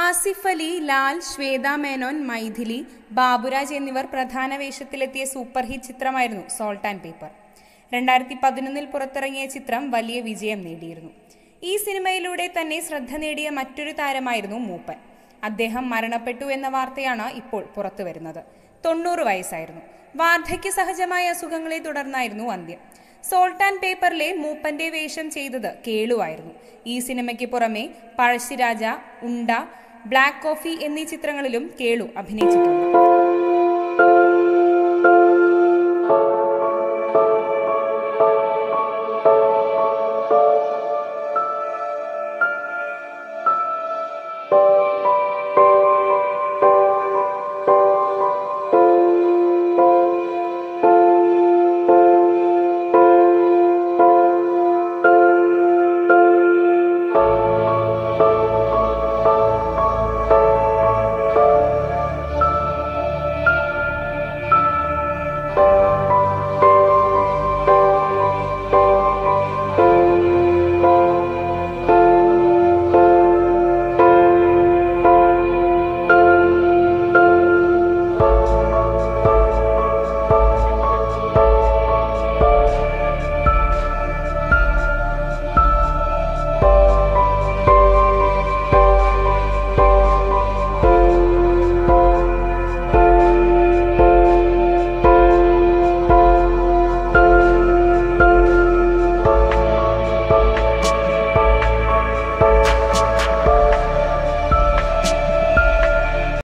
ആസിഫ് അലി ലാൽ ശ്വേത മേനോൻ മൈഥിലി ബാബുരാജ് എന്നിവർ പ്രധാന വേഷത്തിലെത്തിയ സൂപ്പർ ഹിറ്റ് ചിത്രമായിരുന്നു സോൾട്ട് ആൻഡ് പേപ്പർ രണ്ടായിരത്തി പതിനൊന്നിൽ പുറത്തിറങ്ങിയ ചിത്രം വലിയ വിജയം നേടിയിരുന്നു ഈ സിനിമയിലൂടെ തന്നെ ശ്രദ്ധ നേടിയ മറ്റൊരു താരമായിരുന്നു മൂപ്പൻ അദ്ദേഹം മരണപ്പെട്ടു എന്ന വാർത്തയാണ് ഇപ്പോൾ പുറത്തുവരുന്നത് തൊണ്ണൂറ് വയസ്സായിരുന്നു വാർദ്ധക്യ സഹജമായ അസുഖങ്ങളെ തുടർന്നായിരുന്നു അന്ത്യം സോൾട്ട് ആൻഡ് പേപ്പറിലെ മൂപ്പന്റെ വേഷം ചെയ്തത് കേളുവായിരുന്നു ഈ സിനിമയ്ക്ക് പുറമെ പഴശ്ശിരാജ ഉണ്ട ബ്ലാക്ക് കോഫി എന്നീ ചിത്രങ്ങളിലും കേളു അഭിനയിച്ചിട്ടുണ്ട്